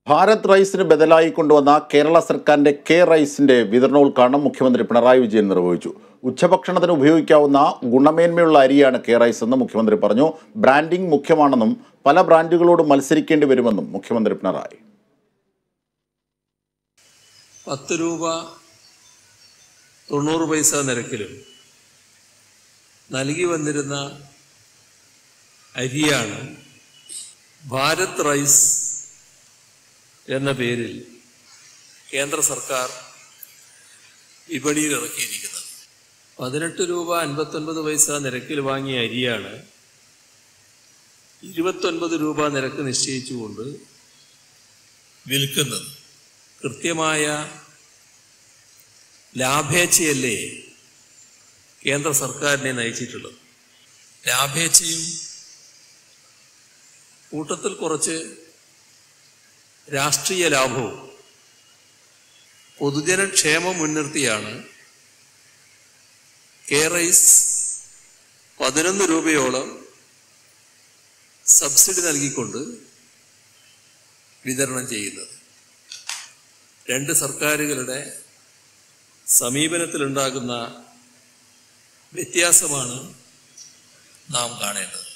ഭാരത് റൈസിന് ബദലായി കൊണ്ടുവന്ന കേരള സർക്കാരിന്റെ കെ റൈസിന്റെ വിതരണോദ്ഘാടനം മുഖ്യമന്ത്രി പിണറായി വിജയൻ നിർവഹിച്ചു ഉച്ചഭക്ഷണത്തിന് ഉപയോഗിക്കാവുന്ന ഗുണമേന്മയുള്ള അരിയാണ് കെ റൈസ് എന്ന് മുഖ്യമന്ത്രി പറഞ്ഞു ബ്രാൻഡിംഗ് മുഖ്യമാണെന്നും പല ബ്രാൻഡുകളോട് മത്സരിക്കേണ്ടി വരുമെന്നും മുഖ്യമന്ത്രി പിണറായി പത്ത് രൂപ തൊണ്ണൂറ് പൈസ നിരക്കിലും നൽകി വന്നിരുന്ന അരിയാണ് ഭാരത് റൈസ് എന്ന പേരിൽ കേന്ദ്ര സർക്കാർ വിപണിയിൽ ഇറക്കിയിരിക്കുന്നത് പതിനെട്ട് രൂപ അൻപത്തൊൻപത് പൈസ നിരക്കിൽ വാങ്ങിയ അരിയാണ് ഇരുപത്തൊൻപത് രൂപ നിരക്ക് നിശ്ചയിച്ചുകൊണ്ട് വിൽക്കുന്നത് കൃത്യമായ ലാഭേച്ഛയല്ലേ കേന്ദ്ര സർക്കാരിനെ നയിച്ചിട്ടുള്ളത് ലാഭേച്ഛയും കൂട്ടത്തിൽ കുറച്ച് രാഷ്ട്രീയ ലാഭവും പൊതുജനക്ഷേമം മുൻനിർത്തിയാണ് കെ റൈസ് പതിനൊന്ന് രൂപയോളം സബ്സിഡി നൽകിക്കൊണ്ട് വിതരണം ചെയ്യുന്നത് രണ്ട് സർക്കാരുകളുടെ സമീപനത്തിലുണ്ടാകുന്ന വ്യത്യാസമാണ് നാം കാണേണ്ടത്